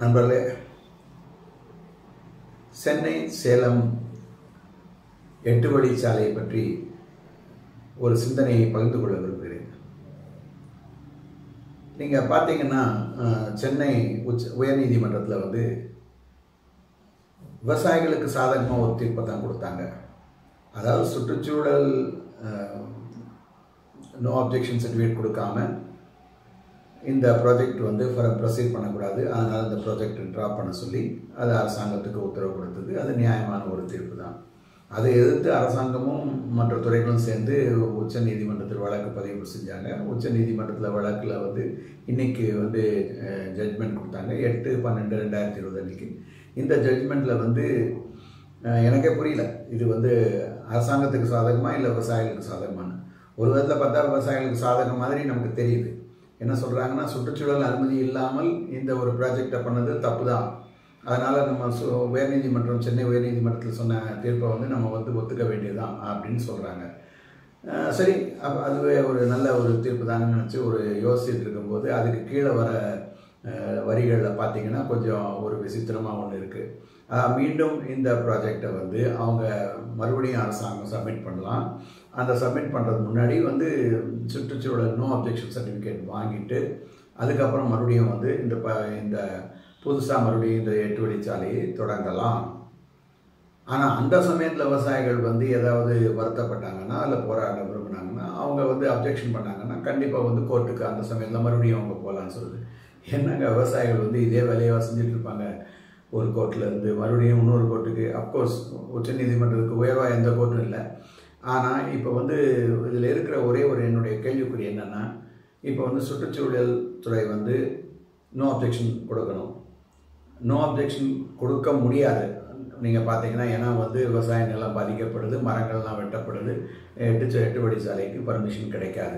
நண்பர்களே சென்னை சேலம் எட்டு வழிச்சாலை பற்றி ஒரு சிந்தனையை பகிர்ந்து கொள்ள விரும்புகிறேன் நீங்கள் பார்த்தீங்கன்னா அஹ், சென்னை உச்ச உயர்நீதிமன்றத்தில் வந்து விவசாயிகளுக்கு சாதகமாக ஒரு தீர்ப்பை தான் கொடுத்தாங்க அதாவது சுற்றுச்சூழல் நோ அப்ஜெக்ஷன் சர்டிஃபிகேட் கொடுக்காம இந்த ப்ராஜெக்ட் வந்து ப்ரொசீட் பண்ணக்கூடாது அதனால் இந்த ப்ராஜெக்ட் ட்ராப் பண்ண சொல்லி அது அரசாங்கத்துக்கு உத்தரவு கொடுத்தது அது நியாயமான ஒரு தீர்ப்பு தான் அதை எதிர்த்து அரசாங்கமும் மற்ற துறைகளும் சேர்ந்து உச்ச நீதிமன்றத்தில் வழக்கு பதிவு செஞ்சாங்க உச்ச நீதிமன்றத்தில் வழக்கில் வந்து இன்னைக்கு வந்து ஜட்மெண்ட் கொடுத்தாங்க எட்டு பன்னெண்டு ரெண்டாயிரத்தி இருபது அன்னைக்கு இந்த ஜட்மெண்ட்டில் வந்து அஹ், எனக்கே புரியல இது வந்து அரசாங்கத்துக்கு சாதகமா இல்லை விவசாயிகளுக்கு சாதகமானு ஒரு விதத்தில் பார்த்தா விவசாயிகளுக்கு சாதகம் மாதிரி நமக்கு தெரியுது என்ன சொல்கிறாங்கன்னா சுற்றுச்சூழல் அனுமதி இல்லாமல் இந்த ஒரு ப்ராஜெக்டை பண்ணது தப்பு தான் அதனால் நம்ம சு உயர்நீதிமன்றம் சென்னை உயர்நீதிமன்றத்தில் சொன்ன தீர்ப்பை வந்து நம்ம வந்து ஒத்துக்க வேண்டியதுதான் அப்படின்னு சொல்கிறாங்க சரி அப்ப அதுவே ஒரு நல்ல ஒரு தீர்ப்பு தாங்கன்னு நினச்சி ஒரு யோசிச்சுட்டு இருக்கும்போது அதுக்கு கீழே வர வரிகளில் பார்த்தீங்கன்னா கொஞ்சம் ஒரு விசித்திரமாக ஒன்று இருக்குது மீண்டும் இந்த ப்ராஜெக்டை வந்து அவங்க மறுபடியும் அரசாங்கம் சப்மிட் பண்ணலாம் அந்த சப்மிட் பண்ணுறது முன்னாடி வந்து சுற்றுச்சூழல் நோ அப்ஜெக்ஷன் சர்டிஃபிகேட் வாங்கிட்டு அதுக்கப்புறம் மறுபடியும் வந்து இந்த ப இந்த புதுசாக மறுபடியும் இந்த எட்டு வழிச்சாலையை தொடங்கலாம் ஆனால் அந்த சமயத்தில் விவசாயிகள் வந்து ஏதாவது வருத்தப்பட்டாங்கன்னா இல்லை போராட விரும்பினாங்கன்னா அவங்க வந்து அப்ஜெக்ஷன் பண்ணாங்கன்னா கண்டிப்பாக வந்து கோர்ட்டுக்கு அந்த சமயத்தில் மறுபடியும் அவங்க போகலான்னு சொல்லுது என்னங்க விவசாயிகள் வந்து இதே வேலையாக செஞ்சுட்டு இருப்பாங்க ஒரு கோர்ட்டில் இருந்து மறுபடியும் இன்னொரு கோர்ட்டுக்கு அப்கோர்ஸ் உச்சநீதிமன்றத்துக்கு உயர்வாக எந்த கோர்ட்டும் இல்லை ஆனால் இப்போ வந்து இதில் இருக்கிற ஒரே ஒரு என்னுடைய கேள்விக்குறி என்னென்னா இப்போ வந்து சுற்றுச்சூழல் துறை வந்து நோ அப்ஜெக்ஷன் கொடுக்கணும் நோ அப்ஜெக்ஷன் கொடுக்க முடியாது நீங்கள் பார்த்தீங்கன்னா ஏன்னா வந்து விவசாய நிலம் பாதிக்கப்படுது மரங்கள்லாம் வெட்டப்படுது எட்டு ச- எட்டு வழி சாலைக்கு பர்மிஷன் கிடைக்காது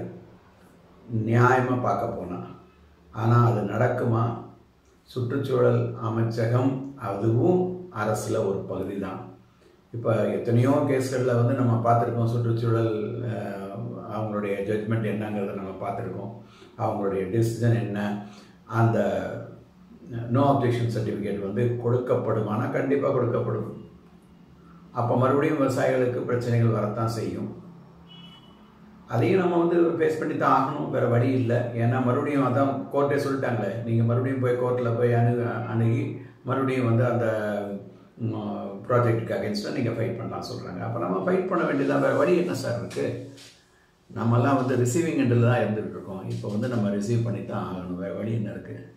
நியாயமாக பார்க்க போனால் ஆனால் அது நடக்குமா சுற்றுச்சூழல் அமைச்சகம் அதுவும் அரசில் ஒரு பகுதி தான் இப்போ எத்தனையோ கேஸ்களில் வந்து நம்ம பார்த்துருக்கோம் சுற்றுச்சூழல் அஹ், அவங்களுடைய ஜட்மெண்ட் என்னங்கிறத நம்ம பார்த்துருக்கோம் அவங்களுடைய டிசிஷன் என்ன அந்த நோ அப்ஜெக்ஷன் சர்டிஃபிகேட் வந்து கொடுக்கப்படுமானா கண்டிப்பாக கொடுக்கப்படும் அப்போ மறுபடியும் விவசாயிகளுக்கு பிரச்சனைகள் வரத்தான் செய்யும் அதையும் நம்ம வந்து ஃபேஸ் பண்ணி தான் ஆகணும் வேறு வழி இல்லை ஏன்னா மறுபடியும் அதான் கோர்ட்டே சொல்லிட்டாங்களே நீங்கள் மறுபடியும் போய் கோர்ட்டில் போய் அணு அணுகி மறுபடியும் வந்து அந்த ப்ராஜெக்ட்டுக்கு அகேன்ஸ்டாக நீங்கள் ஃபைட் பண்ணலாம் சொல்கிறாங்க அப்போ நம்ம ஃபைட் பண்ண வேண்டியதான் வேறு வழி என்ன சார் இருக்குது நம்மலாம் வந்து ரிசீவிங் எண்டில் தான் இருந்துகிட்டு இருக்கோம் இப்போ வந்து நம்ம ரிசீவ் பண்ணி தான் ஆகணும் வேறு வழி என்ன இருக்குது